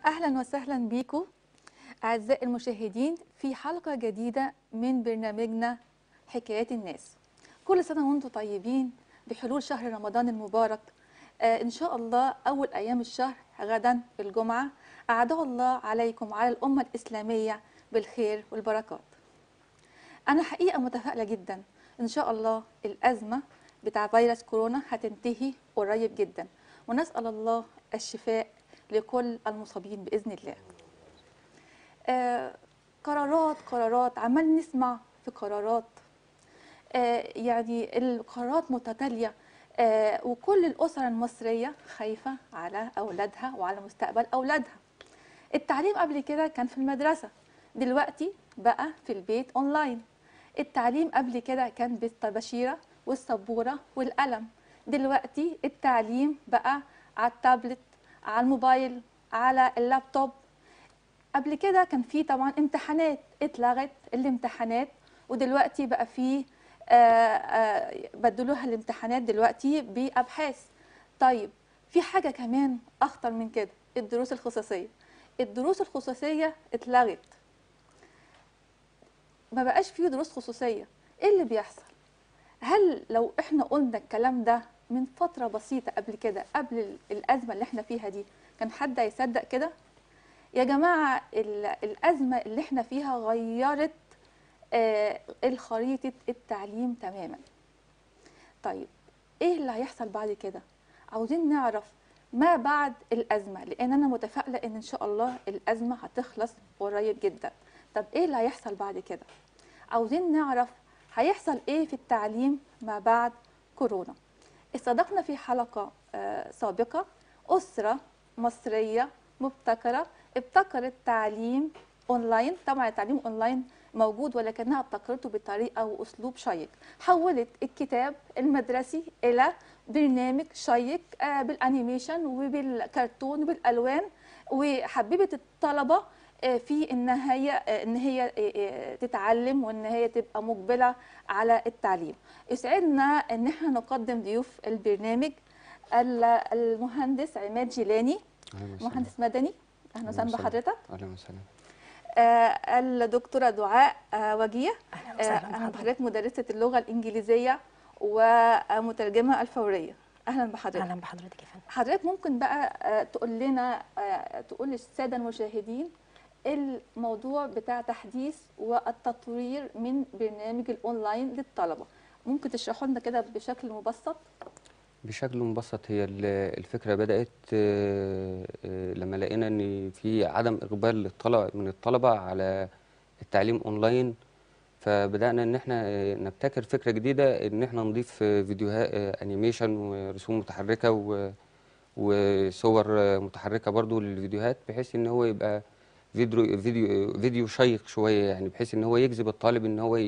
أهلا وسهلا بيكم أعزائي المشاهدين في حلقة جديدة من برنامجنا حكايات الناس كل سنة وانتم طيبين بحلول شهر رمضان المبارك آه إن شاء الله أول أيام الشهر غدا الجمعة أعاده الله عليكم وعلى الأمة الإسلامية بالخير والبركات أنا حقيقة متفائلة جدا إن شاء الله الأزمة بتاع فيروس كورونا هتنتهي قريب جدا ونسأل الله الشفاء لكل المصابين بإذن الله آه قرارات قرارات عمال نسمع في قرارات آه يعني القرارات متتالية آه وكل الأسر المصرية خايفة على أولادها وعلى مستقبل أولادها التعليم قبل كده كان في المدرسة دلوقتي بقى في البيت أونلاين التعليم قبل كده كان بالطباشيرة والسبورة والقلم دلوقتي التعليم بقى على التابلت على الموبايل على اللابتوب قبل كده كان في طبعا امتحانات اتلغت الامتحانات ودلوقتي بقى في آه، آه، بدلوها الامتحانات دلوقتي بأبحاث طيب في حاجة كمان أخطر من كده الدروس الخصوصية الدروس الخصوصية اتلغت ما بقاش فيه دروس خصوصية ايه اللي بيحصل هل لو احنا قلنا الكلام ده من فترة بسيطة قبل كده قبل ال- الأزمة اللي احنا فيها دي كان حد هيصدق كده يا جماعة ال- الأزمة اللي احنا فيها غيرت آه، الخريطة التعليم تماما طيب ايه اللي هيحصل بعد كده عاوزين نعرف ما بعد الأزمة لأن أنا متفائلة إن إن شاء الله الأزمة هتخلص قريب جدا طب ايه اللي هيحصل بعد كده عاوزين نعرف هيحصل ايه في التعليم ما بعد كورونا استضفنا في حلقة آه، سابقة أسرة مصرية مبتكرة ابتكرت تعليم أونلاين طبعا التعليم أونلاين موجود ولكنها ابتكرته بطريقة وأسلوب شيق حولت الكتاب المدرسي إلى برنامج شيق آه، بالأنيميشن وبالكرتون وبالألوان وحببت الطلبة آه، في ان هي آه، ان هي آه، آه، تتعلم وان هي تبقى مقبله على التعليم يسعدنا ان احنا نقدم ضيوف البرنامج ال- المهندس عماد جيلاني أهلا وسهلا. مهندس مدني اهلا وسهلا وسهلا. بحضرتك اهلا وسهلا آه، الدكتوره دعاء آه، وجيه اهلا آه، وسهلا اهلا بحضرتك بحضرتك مدرسه اللغه الانجليزيه ومترجمه الفوريه اهلا بحضرتك اهلا بحضرتك يا فندم حضرتك ممكن بقى آه، تقول لنا آه، تقول للساده المشاهدين الموضوع بتاع تحديث والتطوير من برنامج الاونلاين للطلبه ممكن تشرحوا لنا كده بشكل مبسط بشكل مبسط هي ال- الفكره بدات آه، آه، لما لقينا ان في عدم اقبال للطلبه من الطلبه على التعليم اونلاين فبدانا ان احنا آه، نبتكر فكره جديده ان احنا نضيف آه، فيديوهات آه، انيميشن ورسوم متحركه و- وصور آه، متحركه برضو للفيديوهات بحيث ان هو يبقى فيديو فيديو فيديو شيق شويه يعني بحيث ان هو يجذب الطالب ان هو ي-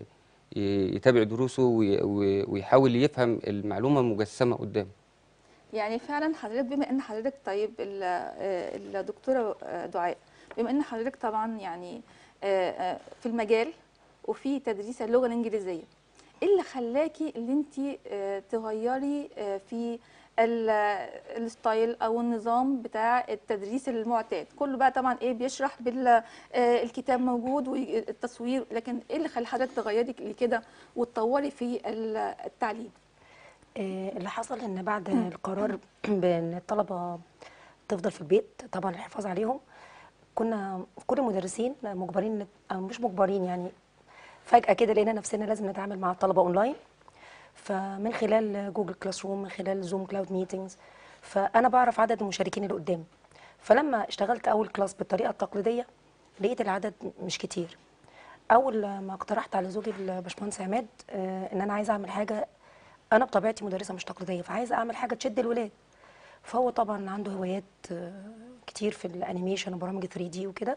ي- يتابع دروسه وي- وي- ويحاول يفهم المعلومه مجسمه قدامه يعني فعلا حضرتك بما ان حضرتك طيب ال- آه، الدكتوره آه، دعاء بما ان حضرتك طبعا يعني آه، آه، في المجال وفي تدريس اللغه الانجليزيه ايه اللي خلاكي اللي انت تغيري آه، في ال- الستايل او النظام بتاع التدريس المعتاد كله بقى طبعا ايه بيشرح بالكتاب موجود والتصوير لكن ايه اللي خلى حضرتك تغيري لكده وتطوري في ال- التعليم آه، اللي حصل ان بعد القرار بان الطلبه تفضل في البيت طبعا الحفاظ عليهم كنا كل المدرسين مجبرين او مش مجبرين يعني فجاه كده لقينا نفسنا لازم نتعامل مع الطلبه اونلاين فمن خلال جوجل كلاس روم من خلال زوم كلاود ميتينجز فانا بعرف عدد المشاركين اللي قدامي فلما اشتغلت اول كلاس بالطريقه التقليديه لقيت العدد مش كتير اول ما اقترحت على زوجي الباشمهندس عماد آه، ان انا عايزه اعمل حاجه انا بطبيعتي مدرسه مش تقليديه فعايزه اعمل حاجه تشد الولاد فهو طبعا عنده هوايات آه، كتير في الانيميشن وبرامج 3 دي وكده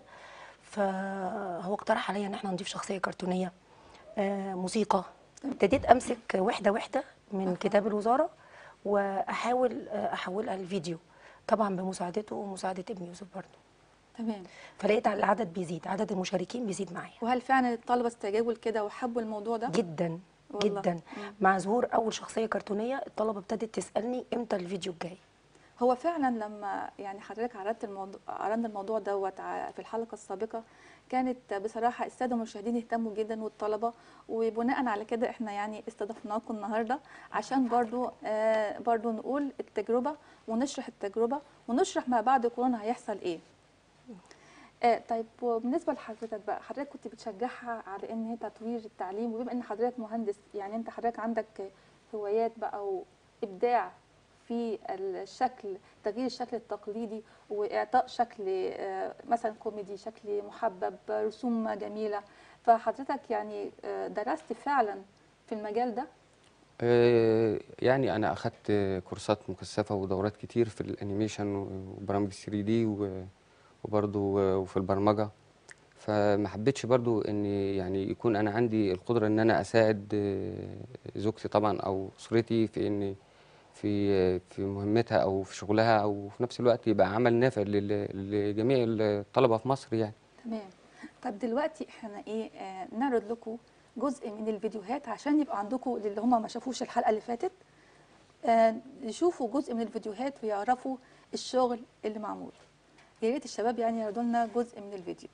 فهو اقترح عليا ان احنا نضيف شخصيه كرتونيه آه، موسيقى ابتديت امسك وحده وحده من كتاب الوزاره واحاول آه، احولها لفيديو طبعا بمساعدته ومساعده ابني يوسف برضه تمام فلقيت العدد بيزيد عدد المشاركين بيزيد معايا وهل فعلا الطلبه استجابوا لكده وحبوا الموضوع ده جدا والله. جدا مم. مع ظهور اول شخصيه كرتونيه الطلبه ابتدت تسالني امتى الفيديو الجاي هو فعلا لما يعني حضرتك عرضت الموضوع عرضنا الموضوع دوت ع- في الحلقه السابقه كانت بصراحه الساده المشاهدين اهتموا جدا والطلبه وبناء على كده احنا يعني استضفناكم النهارده عشان برضو آه برضو نقول التجربه ونشرح التجربه ونشرح ما بعد كورونا هيحصل ايه آه طيب وبالنسبه لحضرتك بقى حضرتك كنت بتشجعها على ان هي تطوير التعليم وبما ان حضرتك مهندس يعني انت حضرتك عندك هوايات بقى وابداع في الشكل تغيير الشكل التقليدي واعطاء شكل آه، مثلا كوميدي شكل محبب رسوم جميله فحضرتك يعني آه، درست فعلا في المجال ده آه، يعني انا اخدت كورسات مكثفه ودورات كتير في الانيميشن وبرامج 3 دي وبرضه وفي البرمجه فما حبيتش برضو ان يعني يكون انا عندي القدره ان انا اساعد آه، زوجتي طبعا او اسرتي في ان في في مهمتها او في شغلها او في نفس الوقت يبقى عمل نافع لل- لجميع الطلبه في مصر يعني تمام طب دلوقتي احنا ايه آه نعرض لكم جزء من الفيديوهات عشان يبقى عندكم اللي هم ما شافوش الحلقه اللي فاتت آه يشوفوا جزء من الفيديوهات ويعرفوا الشغل اللي معمول يا ريت الشباب يعني يعرضوا لنا جزء من الفيديو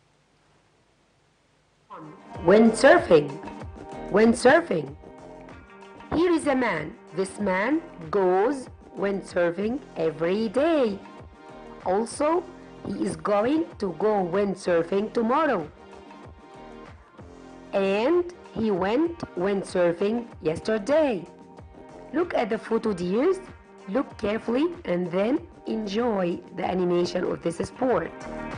Windsurfing. Windsurfing. Here is a man. This man goes windsurfing every day. Also, he is going to go windsurfing tomorrow. And he went windsurfing yesterday. Look at the photo, dears. Look carefully and then enjoy the animation of this sport.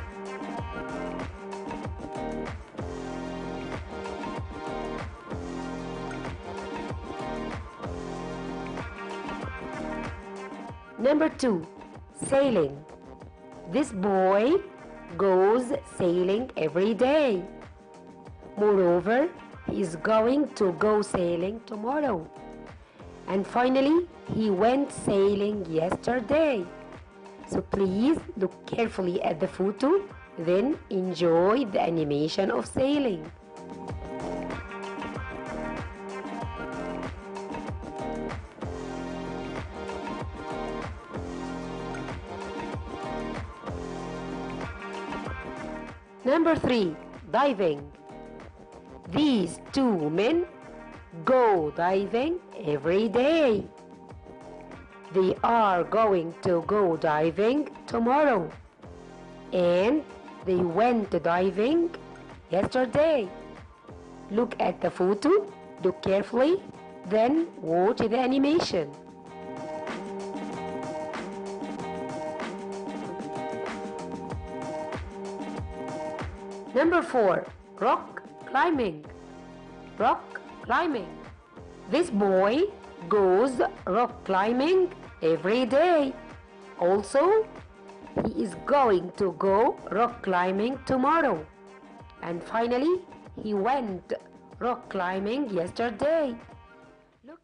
Number two, sailing. This boy goes sailing every day. Moreover, he is going to go sailing tomorrow. And finally, he went sailing yesterday. So please look carefully at the photo, then enjoy the animation of sailing. Number three, diving. These two men go diving every day. They are going to go diving tomorrow. And they went diving yesterday. Look at the photo, look carefully, then watch the animation. Number four, rock climbing. Rock climbing. This boy goes rock climbing every day. Also, he is going to go rock climbing tomorrow. And finally, he went rock climbing yesterday. Look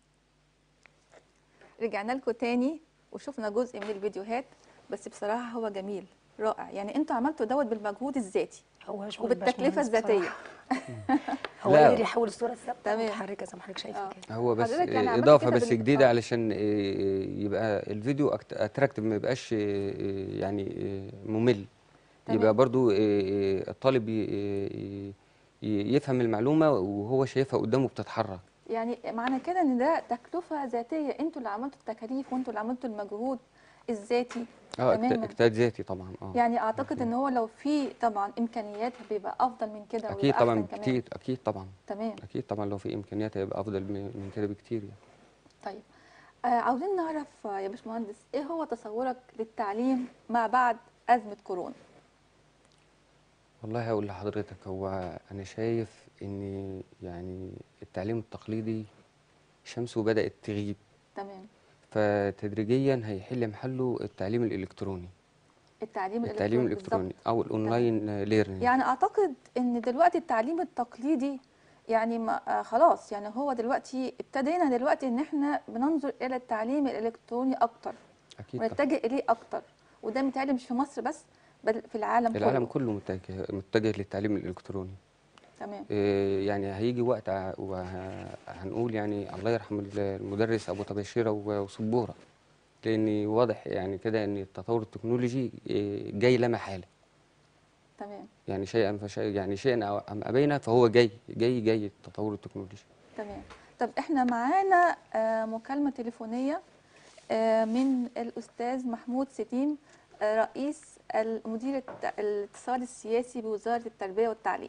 رجعنا لكم تاني وشفنا جزء من الفيديوهات بس بصراحه هو جميل رائع يعني انتوا عملتوا دوت بالمجهود الذاتي هو شغل وبالتكلفه الباشمهندس الذاتيه بصراحة. هو لا. قدر يحول الصوره الثابته تمام. متحركه زي ما حضرتك شايفه آه. كده هو بس حضرتك يعني آه، عملت اضافه كده بس بال- جديده آه. علشان آه، يبقى الفيديو اتراكتيف ما يبقاش آه، آه، يعني آه، ممل تمام. يبقى برضو آه، آه، الطالب ي- ي- ي- يفهم المعلومه وهو شايفها قدامه بتتحرك يعني معنى كده ان ده تكلفه ذاتيه انتوا اللي عملتوا التكاليف وانتوا اللي عملتوا المجهود الذاتي اه تماما اجت- اجتهاد ذاتي طبعا اه يعني اعتقد ان هو لو في طبعا امكانيات بيبقى افضل من كده اكيد ويبقى طبعا أحسن كمان. كتير اكيد طبعا تمام اكيد طبعا لو في امكانيات هيبقى افضل من من كده بكتير يعني طيب آه عاوزين نعرف آه، يا باشمهندس ايه هو تصورك للتعليم ما بعد ازمه كورونا والله هقول لحضرتك هو انا شايف ان يعني التعليم التقليدي شمسه بدأت تغيب تمام فتدريجيا هيحل محله التعليم الالكتروني التعليم التعليم الالكتروني الالكتروني بالظبط. او الاونلاين ليرنينج يعني اعتقد ان دلوقتي التعليم التقليدي يعني ما آه خلاص يعني هو دلوقتي ابتدينا دلوقتي ان احنا بننظر الى التعليم الالكتروني اكتر اكيد طبعا ونتجه اليه اكتر وده متهيألي مش في مصر بس بل في العالم العالم كله كله متجه متجه للتعليم الالكتروني تمام إيه يعني هيجي وقت ع- وهنقول يعني الله يرحم المدرس ابو طباشيره و- وسبوره لان واضح يعني كده ان التطور التكنولوجي آه، جاي لا محاله تمام يعني شيئا فشيء يعني شيئا أو ام ابينا فهو جاي جاي جاي التطور التكنولوجي تمام طب احنا معانا آه، مكالمة تليفونية آه، من الأستاذ محمود سليم آه، رئيس المدير الت- الاتصال السياسي بوزارة التربية والتعليم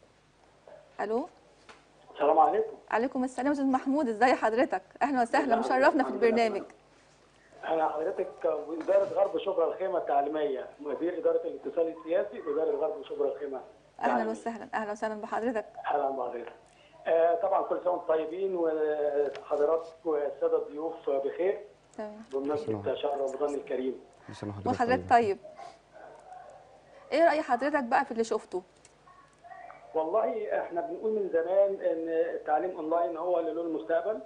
ألو السلام عليكم عليكم السلام يا أستاذ محمود ازي حضرتك أهلا وسهلا مشرفنا في البرنامج انا حضرتك اداره غرب شبرا الخيمه التعليميه مدير اداره الاتصال السياسي اداره غرب شبرا الخيمه أهلا التعليمية. وسهلا أهلا وسهلا بحضرتك اهلا بحضرتك آه طبعا كل سنه وانتم طيبين وحضراتكم والساده الضيوف بخير تمام بمناسبه شهر رمضان الكريم كل سنة وحضرتك وحضرتك طيب. طيب ايه رأي حضرتك بقى في اللي شفته والله احنا بنقول من زمان ان التعليم اونلاين هو اللي له المستقبل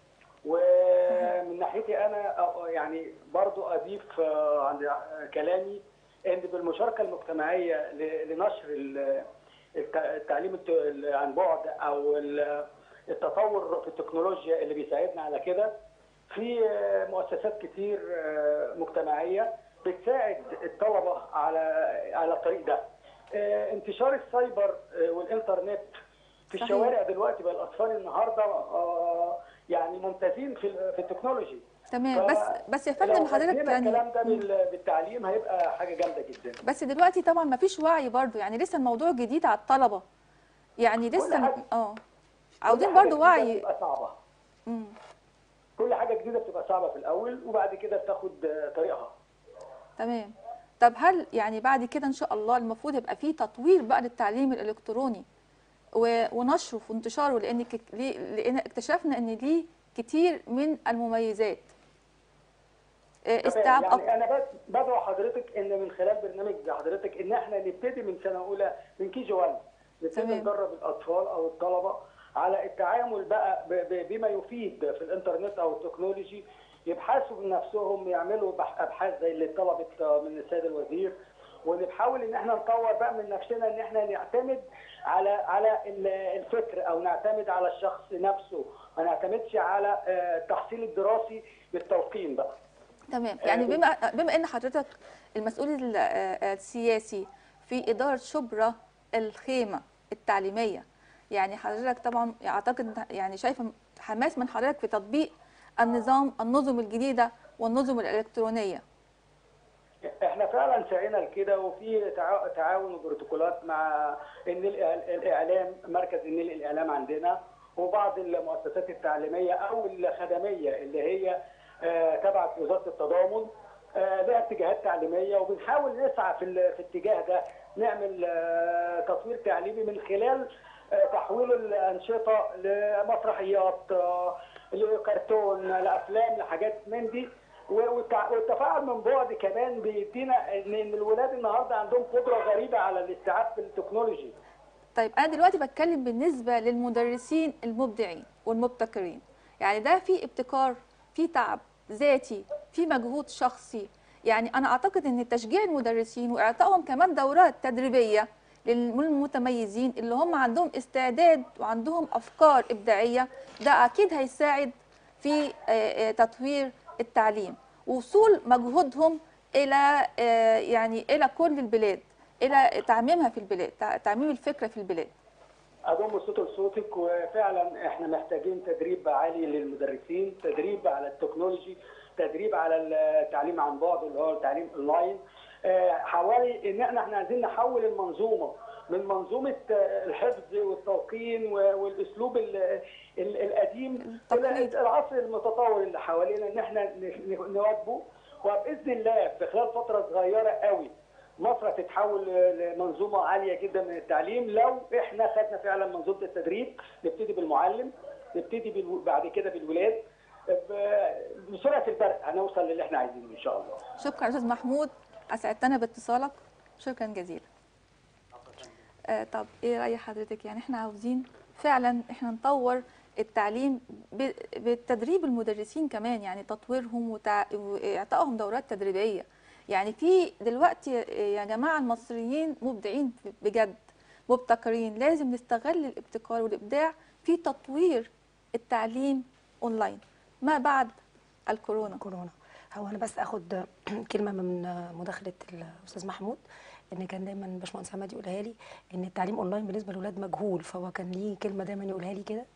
ومن ناحيتي انا أ- يعني برضو اضيف آه، عند كلامي ان بالمشاركه المجتمعيه ل- لنشر ال- الت- التعليم الت- ال- عن بعد او ال- التطور في التكنولوجيا اللي بيساعدنا على كده في آه، مؤسسات كتير آه، مجتمعيه بتساعد الطلبه على على الطريق ده آه، انتشار السايبر آه، والانترنت في صحيح. الشوارع دلوقتي بقى الاطفال النهارده آه، يعني ممتازين في ال- في التكنولوجي تمام بس بس يا فندم لو حضرتك أدينا يعني الكلام ده بال- بالتعليم هيبقى حاجه جامده جدا بس دلوقتي طبعا ما فيش وعي برضو يعني لسه الموضوع جديد على الطلبة يعني لسه حاجة- اه كل عاوزين حاجة برضو جديدة وعي بتبقى صعبه مم. كل حاجه جديده بتبقى صعبه في الاول وبعد كده بتاخد آه، طريقها تمام طب هل يعني بعد كده ان شاء الله المفروض يبقى فيه تطوير بقى للتعليم الالكتروني و- ونشره وانتشاره لان ك- ليه- لان اكتشفنا ان ليه كتير من المميزات آه، استيعاب يعني أكتر. انا بس بدعو حضرتك ان من خلال برنامج حضرتك ان احنا نبتدي من سنه اولى من كي جي 1 نبتدي تمام. ندرب الاطفال او الطلبه على التعامل بقى ب- ب- بما يفيد في الانترنت او التكنولوجي يبحثوا بنفسهم يعملوا بح- ابحاث زي اللي طلبت من السيد الوزير ونحاول ان احنا نطور بقى من نفسنا ان احنا نعتمد على على ال- الفكر او نعتمد على الشخص نفسه ما نعتمدش على آه، التحصيل الدراسي بالتوقيم بقى تمام يعني بما بما ان حضرتك المسؤول ال- آه، السياسي في اداره شبرا الخيمه التعليميه يعني حضرتك طبعا اعتقد يعني شايفه حماس من حضرتك في تطبيق النظام النظم الجديده والنظم الالكترونيه احنا فعلا سعينا لكده وفي تع- تعاون وبروتوكولات مع النيل الاعلام مركز النيل الاعلام عندنا وبعض المؤسسات التعليميه او الخدميه اللي هي آه، تبع وزاره التضامن آه، لها اتجاهات تعليميه وبنحاول نسعى في ال- في الاتجاه ده نعمل آه، تطوير تعليمي من خلال آه، تحويل الانشطه لمسرحيات آه، لكرتون لافلام لحاجات من دي و- والتع- والتفاعل من بعد كمان بيدينا ان إن الولاد النهارده عندهم قدره غريبه على الاستيعاب في التكنولوجي طيب انا دلوقتي بتكلم بالنسبه للمدرسين المبدعين والمبتكرين يعني ده في ابتكار في تعب ذاتي في مجهود شخصي يعني انا اعتقد ان تشجيع المدرسين واعطائهم كمان دورات تدريبيه للمتميزين اللي هم عندهم استعداد وعندهم افكار ابداعيه ده اكيد هيساعد في آه، آه، تطوير التعليم ووصول مجهودهم الى آه، يعني الى كل البلاد الى تعميمها في البلاد تع- تعميم الفكره في البلاد اضم صوت لصوتك وفعلا احنا محتاجين تدريب عالي للمدرسين تدريب على التكنولوجي تدريب على التعليم عن بعد اللي هو التعليم اونلاين آه، حوالي ان احنا احنا عايزين نحول المنظومه من منظومه آه، الحفظ والتلقين و- والاسلوب ال- ال- القديم التقليدي. الى العصر المتطور اللي حوالينا ان احنا ن- ن- نواكبه وباذن الله في خلال فتره صغيره قوي مصر هتتحول لمنظومه عاليه جدا من التعليم لو احنا خدنا فعلا منظومه التدريب نبتدي بالمعلم نبتدي بالو... بعد كده بالولاد ب- بسرعه البرق هنوصل للي احنا عايزينه ان شاء الله شكرا استاذ محمود اسعدتنا باتصالك شكرا جزيلا آه طب ايه راي حضرتك يعني احنا عاوزين فعلا احنا نطور التعليم ب- بالتدريب المدرسين كمان يعني تطويرهم وتع... واعطائهم دورات تدريبيه يعني في دلوقتي يا جماعه المصريين مبدعين بجد مبتكرين لازم نستغل الابتكار والابداع في تطوير التعليم اونلاين ما بعد الكورونا كورونا هو انا بس اخد كلمه من مداخله الاستاذ محمود ان كان دايما باشمهندس عماد يقولها لي ان التعليم اونلاين بالنسبه للاولاد مجهول فهو كان ليه كلمه دايما يقولها لي كده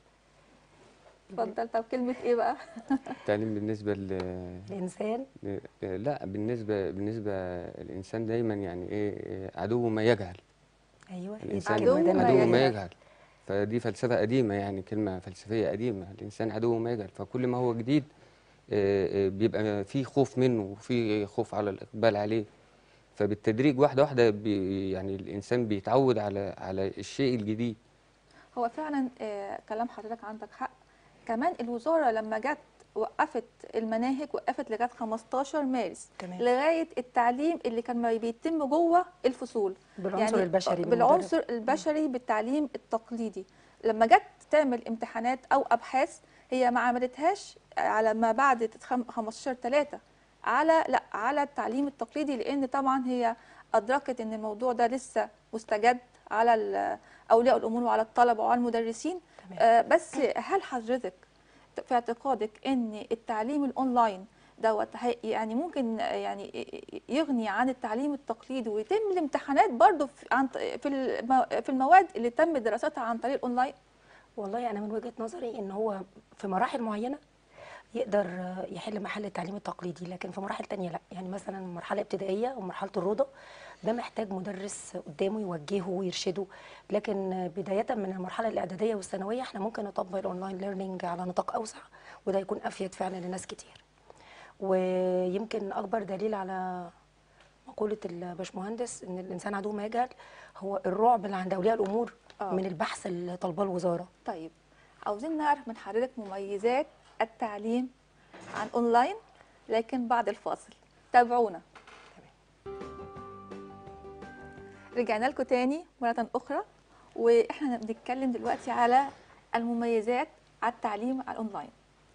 اتفضل طب كلمه ايه بقى التعليم بالنسبة ل الانسان ل- لا بالنسبة بالنسبة الإنسان دايما يعني إيه عدو ما يجهل ايوه هي دي الإنسان الكلمة عدو دايما ما عدو بقولها. ما يجهل. يجهل فدي فلسفة قديمة يعني كلمة فلسفية قديمة الإنسان عدو ما يجهل فكل ما هو جديد آه، آه، بيبقى في خوف منه وفي خوف على الإقبال عليه فبالتدريج واحدة واحدة بي يعني الإنسان بيتعود على على الشيء الجديد هو فعلا آه، كلام حضرتك عندك حق كمان الوزاره لما جت وقفت المناهج وقفت لغايه 15 مارس تمام. لغايه التعليم اللي كان ما بيتم جوه الفصول بالعنصر البشري بالمدرب. بالعنصر البشري بالتعليم التقليدي لما جت تعمل امتحانات او ابحاث هي ما عملتهاش على ما بعد خم- 15 3 على لا على التعليم التقليدي لان طبعا هي ادركت ان الموضوع ده لسه مستجد على ال- اولياء الامور وعلى الطلبه وعلى المدرسين تمام. آه بس هل حضرتك في اعتقادك ان التعليم الاونلاين دوت هي- يعني ممكن آه، يعني يغني عن التعليم التقليدي ويتم الامتحانات برضه في عن في المو- في المواد اللي تم دراستها عن طريق الاونلاين والله انا من وجهه نظري ان هو في مراحل معينه يقدر آه، يحل محل التعليم التقليدي لكن في مراحل تانية لا يعني مثلا مرحله ابتدائيه ومرحله الروضه ده محتاج مدرس قدامه يوجهه ويرشده لكن آه، بدايه من المرحله الاعداديه والثانويه احنا ممكن نطبق الاونلاين ليرنينج على نطاق اوسع وده يكون افيد فعلا لناس كتير ويمكن اكبر دليل على مقولة الباشمهندس إن الإنسان عدو ما يجهل هو الرعب اللي عند أولياء الأمور آه. من البحث اللي طالباه الوزارة طيب عاوزين نعرف من حضرتك مميزات التعليم عن اونلاين لكن بعد الفاصل تابعونا رجعنا لكم تاني مرة أخرى وإحنا بنتكلم دلوقتي على المميزات على التعليم على الأونلاين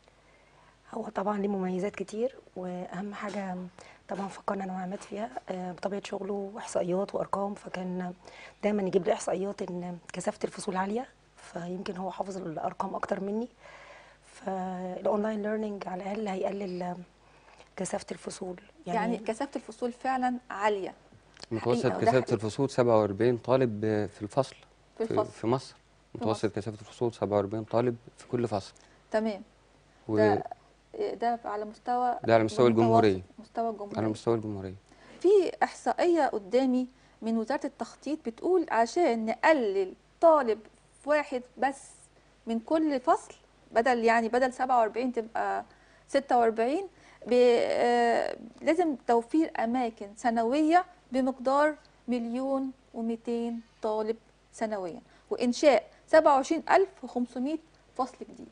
هو طبعا ليه مميزات كتير وأهم حاجة طبعا فكرنا أنا وعماد فيها آه، بطبيعة شغله وإحصائيات وأرقام فكان دايما يجيب لي إحصائيات إن كثافة الفصول عالية فيمكن هو حافظ الأرقام أكتر مني فالأونلاين ليرنينج على الأقل هيقلل كثافة الفصول يعني, يعني, يعني كثافة الفصول فعلا عالية متوسط حقيقة، وده كثافة حقيقي. الفصول 47 طالب آه، في الفصل في الفصل. في مصر متوسط مصر. كثافة الفصول 47 طالب في كل فصل تمام و- ده ده على مستوى ده على مستوى متوسط- الجمهورية. مستوى الجمهورية على مستوى الجمهورية في إحصائية قدامي من وزارة التخطيط بتقول عشان نقلل طالب واحد بس من كل فصل بدل يعني بدل 47 تبقى 46 ب- آه، لازم توفير أماكن سنوية بمقدار مليون و200 طالب سنويا وإنشاء 27500 فصل جديد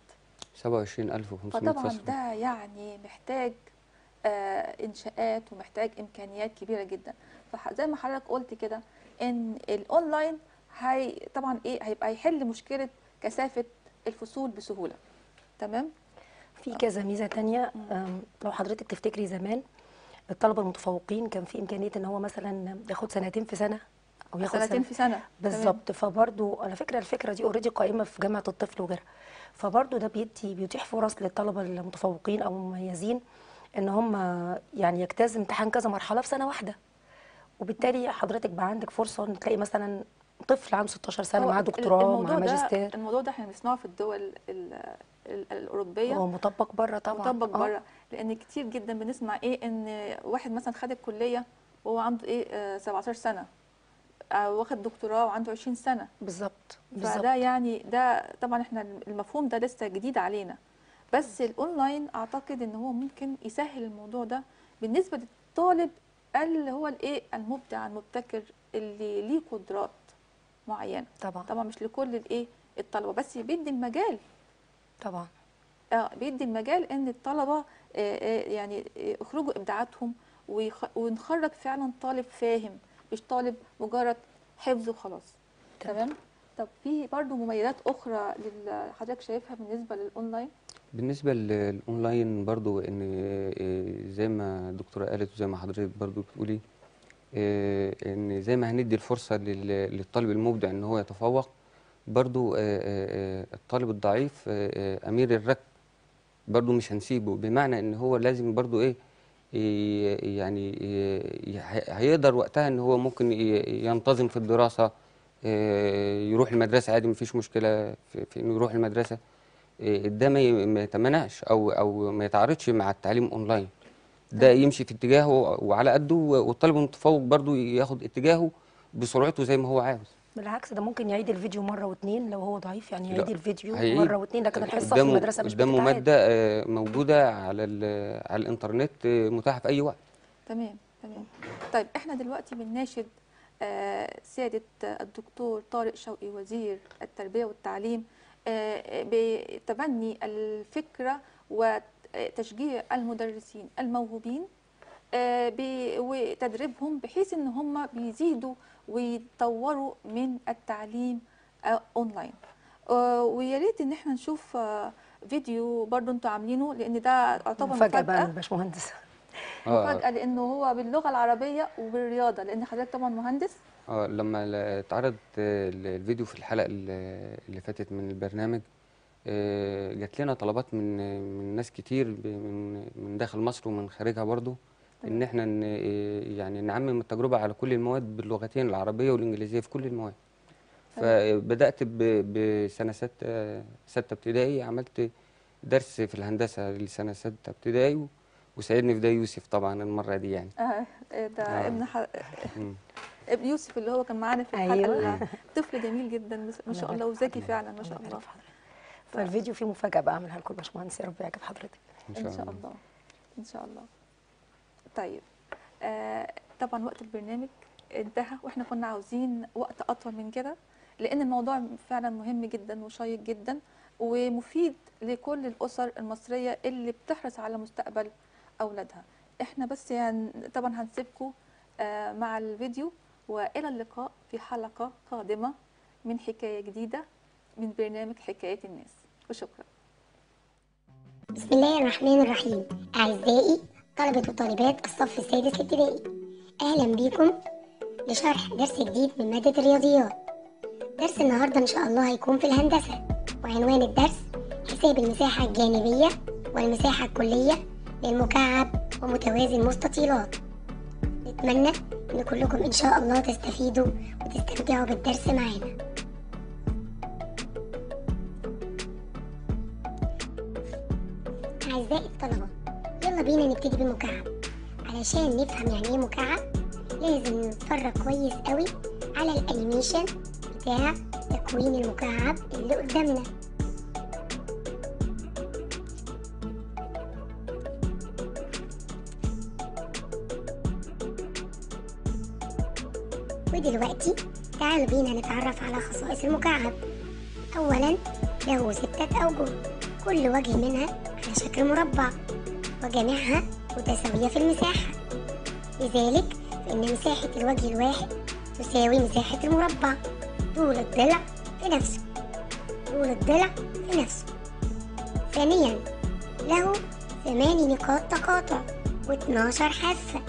27500 فطبعا فصل ده يعني محتاج آه انشاءات ومحتاج امكانيات كبيره جدا فزي ما حضرتك قلت كده ان الاونلاين هي طبعا ايه هيبقى هيحل مشكله كثافه الفصول بسهوله تمام في كذا ميزه تانية أم، لو حضرتك تفتكري زمان الطلبه المتفوقين كان في امكانيه ان هو مثلا ياخد سنتين في سنه او ياخد سنتين سنة في سنه تمام. بالظبط فبرضه على فكره الفكره دي اوريدي قائمه في جامعه الطفل وغيرها فبرضه ده بيدي بيتيح فرص للطلبه المتفوقين او المميزين ان هم يعني يجتاز امتحان كذا مرحله في سنه واحده وبالتالي حضرتك بقى عندك فرصه ان تلاقي مثلا طفل عنده 16 سنه هو معاه ال- دكتوراه الموضوع مع ده- ماجستير الموضوع ده احنا بنسمعه في الدول ال- ال- الاوروبيه هو مطبق بره طبعا مطبق آه. بره لان كتير جدا بنسمع ايه ان واحد مثلا خد الكليه وهو عنده ايه آه 17 سنه آه واخد دكتوراه وعنده 20 سنه بالظبط بالظبط فده يعني ده طبعا احنا المفهوم ده لسه جديد علينا بس الاونلاين اعتقد ان هو ممكن يسهل الموضوع ده بالنسبه للطالب اللي هو الايه المبدع المبتكر اللي ليه قدرات معينه طبعا طبعا مش لكل الايه الطلبه بس بيدي المجال طبعا اه بيدي المجال ان الطلبه آه، آه، يعني آه، يخرجوا ابداعاتهم ويخ- ونخرج فعلا طالب فاهم مش طالب مجرد حفظ وخلاص تمام طب في برضو مميزات اخرى لل- حضرتك شايفها بالنسبه للاونلاين بالنسبة للأونلاين برضو إن آه، زي ما الدكتورة قالت وزي ما حضرتك برضو بتقولي آه، إن زي ما هندي الفرصة لل- للطالب المبدع إن هو يتفوق برضو آه، آه، آه، الطالب الضعيف آه، آه، أمير الرك برضو مش هنسيبه بمعنى إن هو لازم برضو إيه ي- يعني ي- ي- هيقدر وقتها ان هو ممكن ي- ينتظم في الدراسة آه، يروح المدرسة عادي مفيش مشكلة في, في انه يروح المدرسة آه، ده ما ي- ما يتمنعش او او ما يتعارضش مع التعليم اونلاين ده يمشي في اتجاهه وعلى قده والطالب المتفوق برضو ياخد اتجاهه بسرعته زي ما هو عاوز بالعكس ده ممكن يعيد الفيديو مره واتنين لو هو ضعيف يعني يعيد لا، الفيديو هيعيد. مره واتنين لكن الحصه في قدامه المدرسه مش قدامه بتتعاد مادة آه، موجودة على ال- على الانترنت آه، متاحة في اي وقت تمام تمام طيب احنا دلوقتي بنناشد آه، سيادة الدكتور طارق شوقي وزير التربية والتعليم آه، بتبني الفكرة وتشجيع المدرسين الموهوبين آه، ب- وتدريبهم بحيث ان هم بيزيدوا ويطوروا من التعليم آه، اونلاين آه، ويا ريت ان احنا نشوف آه، فيديو برضو انتوا عاملينه لان ده يعتبر مفاجاه بقى مفاجأة من الباشمهندس اه مفاجأة لأنه هو باللغة العربية وبالرياضة لأن حضرتك طبعا مهندس اه لما ل- اتعرض آه، ال- الفيديو في الحلقة ال- اللي فاتت من البرنامج آه، جات لنا طلبات من من ناس كتير ب- من من داخل مصر ومن خارجها برضو ان احنا ن- آه، يعني نعمم التجربة على كل المواد باللغتين العربية والإنجليزية في كل المواد فبدأت ب- بسنة ستة ستة ابتدائي عملت درس في الهندسة لسنة ستة ابتدائي و- وساعدني في ده يوسف طبعا المرة دي يعني آه ده آه. ابن ح... مم. ابن يوسف اللي هو كان معانا في الحلقة أيوة. أيوة. طفل جميل جدا بس- ما شاء الله وذكي فعلا ما شاء الله الله يبارك في حضرتك. فالفيديو فيه مفاجاه بقى اعملها لكم باشمهندس يا رب يعجب حضرتك إن إن شاء شاء الله الله إن شاء الله طيب آه طبعا وقت البرنامج انتهى واحنا كنا عاوزين وقت أطول من كده لأن الموضوع فعلا مهم جدا وشيق جدا ومفيد لكل الأسر المصرية اللي بتحرص على مستقبل أولادها احنا بس يعني طبعا هنسيبكم آه مع الفيديو وإلى اللقاء في حلقة قادمة من حكاية جديدة من برنامج حكاية الناس وشكرا بسم الله الرحمن الرحيم أعزائي طلبة وطالبات الصف السادس الابتدائي أهلا بكم لشرح درس جديد من مادة الرياضيات درس النهاردة إن شاء الله هيكون في الهندسة وعنوان الدرس حساب المساحة الجانبية والمساحة الكلية للمكعب ومتوازي المستطيلات نتمنى إن كلكم إن شاء الله تستفيدوا وتستمتعوا بالدرس معانا أعزائي الطلبة يلا بينا نبتدي بالمكعب علشان نفهم يعني ايه مكعب لازم نتفرج كويس قوي على الانيميشن بتاع تكوين المكعب اللي قدامنا ودلوقتي تعالوا بينا نتعرف على خصائص المكعب أولا له ستة أوجه كل وجه منها على شكل مربع وجميعها متساوية في المساحة لذلك فإن مساحة الوجه الواحد تساوي مساحة المربع طول الضلع في نفسه طول الضلع في نفسه ثانيا له ثماني نقاط تقاطع و12 حافة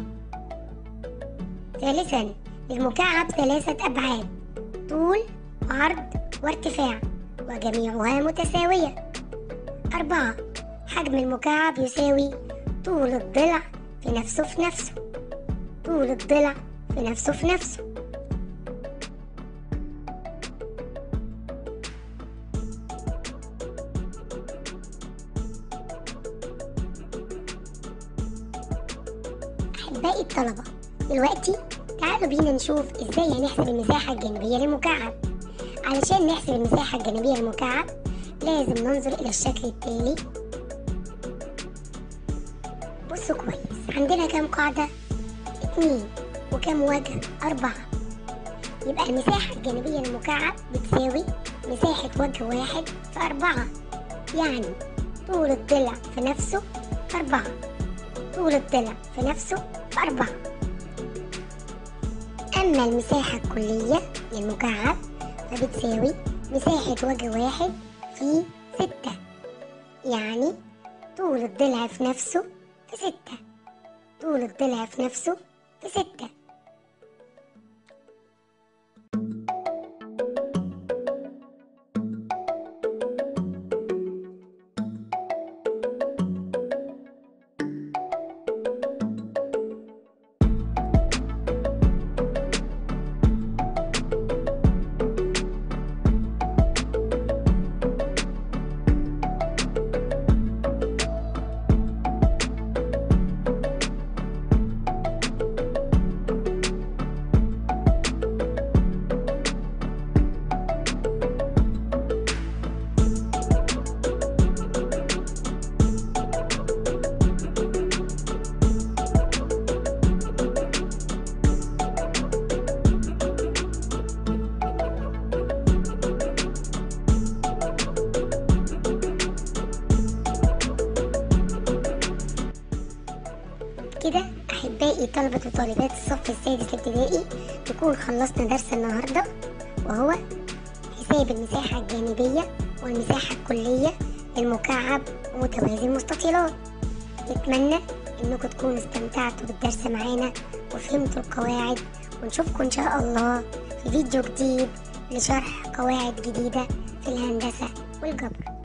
ثالثا للمكعب ثلاثة أبعاد طول وعرض وارتفاع وجميعها متساوية أربعة حجم المكعب يساوي طول الضلع في نفسه في نفسه طول الضلع في نفسه في نفسه أحبائي الطلبة دلوقتي تعالوا بينا نشوف ازاي هنحسب المساحة الجانبية للمكعب علشان نحسب المساحة الجانبية للمكعب لازم ننظر إلى الشكل التالي بصوا كويس عندنا كام قاعدة؟ اتنين وكام وجه؟ أربعة يبقى المساحة الجانبية للمكعب بتساوي مساحة وجه واحد في أربعة يعني طول الضلع في نفسه في أربعة طول الضلع في نفسه في أربعة أما المساحة الكلية للمكعب فبتساوي مساحة وجه واحد في ستة يعني طول الضلع في نفسه في ستة طول الضلع في نفسه في ستة وبكده أحبائي طلبة وطالبات الصف السادس الابتدائي نكون خلصنا درس النهاردة وهو حساب المساحة الجانبية والمساحة الكلية للمكعب ومتوازي المستطيلات نتمنى انكم تكونوا استمتعتوا بالدرس معانا وفهمتوا القواعد ونشوفكم ان شاء الله في فيديو جديد لشرح قواعد جديدة في الهندسة والجبر